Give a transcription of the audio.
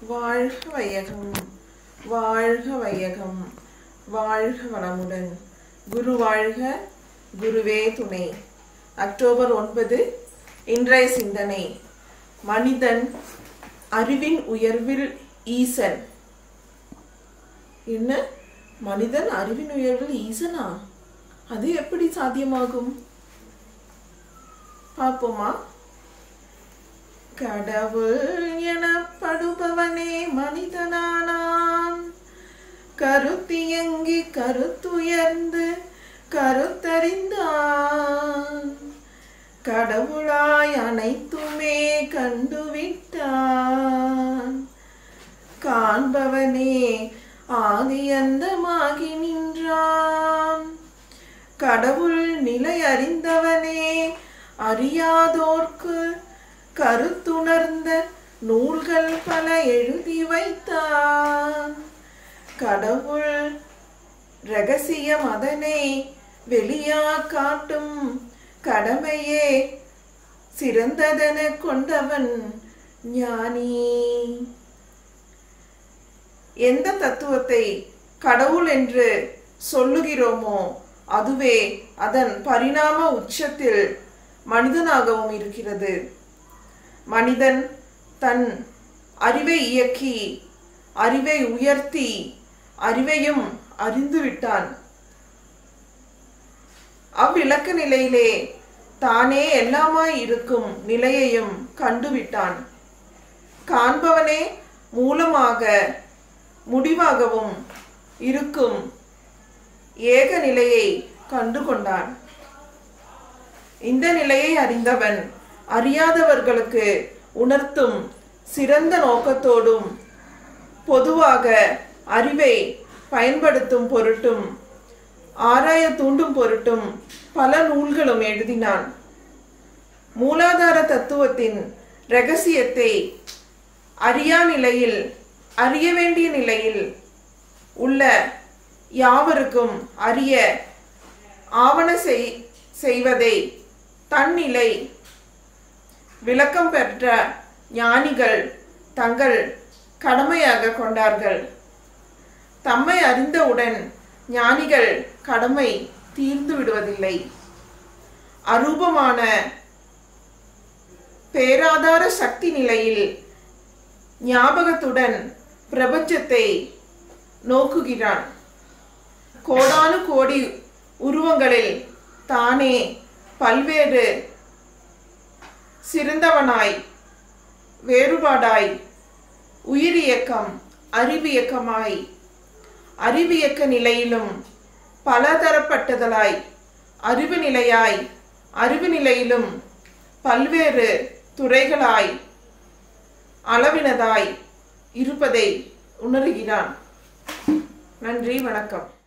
வாழ்க வையகம் வாழ்க வையகம் வாழ்க வளமுடன் குரு வாழ்க குருவே துணை அக்டோபர் ஒன்பது இன்றைய சிந்தனை மனிதன் அறிவின் உயர்வில் ஈசன் என்ன மனிதன் அறிவின் உயர்வில் ஈசனா அது எப்படி சாத்தியமாகும் பார்ப்போமா கடவுள் எனப்படுபவனே மனிதனானான் கருத்தியங்கி கருத்துயர்ந்து கருத்தறிந்தான் கடவுளாய் அனைத்துமே கண்டுவிட்டான் காண்பவனே ஆதியந்தமாகி நின்றான் கடவுள் நிலை அறிந்தவனே அறியாதோர்க்கு கருத்துணர்ந்த நூல்கள் பல எழுதி வைத்தான் கடவுள் ரகசியம் அதனை வெளியா காட்டும் கடமையே சிறந்ததென கொண்டவன் ஞானி எந்த தத்துவத்தை கடவுள் என்று சொல்லுகிறோமோ அதுவே அதன் பரிணாம உச்சத்தில் மனிதனாகவும் இருக்கிறது மனிதன் தன் அறிவை இயக்கி அறிவை உயர்த்தி அறிவையும் அறிந்துவிட்டான் அவ்விளக்க நிலையிலே தானே எல்லாமாய் இருக்கும் நிலையையும் கண்டுவிட்டான் காண்பவனே மூலமாக முடிவாகவும் இருக்கும் ஏக நிலையை கண்டு கொண்டான் இந்த நிலையை அறிந்தவன் அறியாதவர்களுக்கு உணர்த்தும் சிறந்த நோக்கத்தோடும் பொதுவாக அறிவை பயன்படுத்தும் பொருட்டும் ஆராய தூண்டும் பொருட்டும் பல நூல்களும் எழுதினான் மூலாதார தத்துவத்தின் ரகசியத்தை அறியா நிலையில் அறிய வேண்டிய நிலையில் உள்ள யாவருக்கும் அறிய ஆவண செய் செய்வதை தன்னிலை விளக்கம் பெற்ற ஞானிகள் தங்கள் கடமையாக கொண்டார்கள் தம்மை அறிந்தவுடன் ஞானிகள் கடமை தீர்ந்து விடுவதில்லை அரூபமான பேராதார சக்தி நிலையில் ஞாபகத்துடன் பிரபஞ்சத்தை நோக்குகிறான் கோடானு கோடி உருவங்களில் தானே பல்வேறு சிறந்தவனாய் வேறுபாடாய் உயிரியக்கம் அறிவியக்கமாய் அறிவியக்க நிலையிலும் பலதரப்பட்டதலாய் அறிவு நிலையாய் அறிவு நிலையிலும் பல்வேறு துறைகளாய் அளவினதாய் இருப்பதை உணர்கிறான் நன்றி வணக்கம்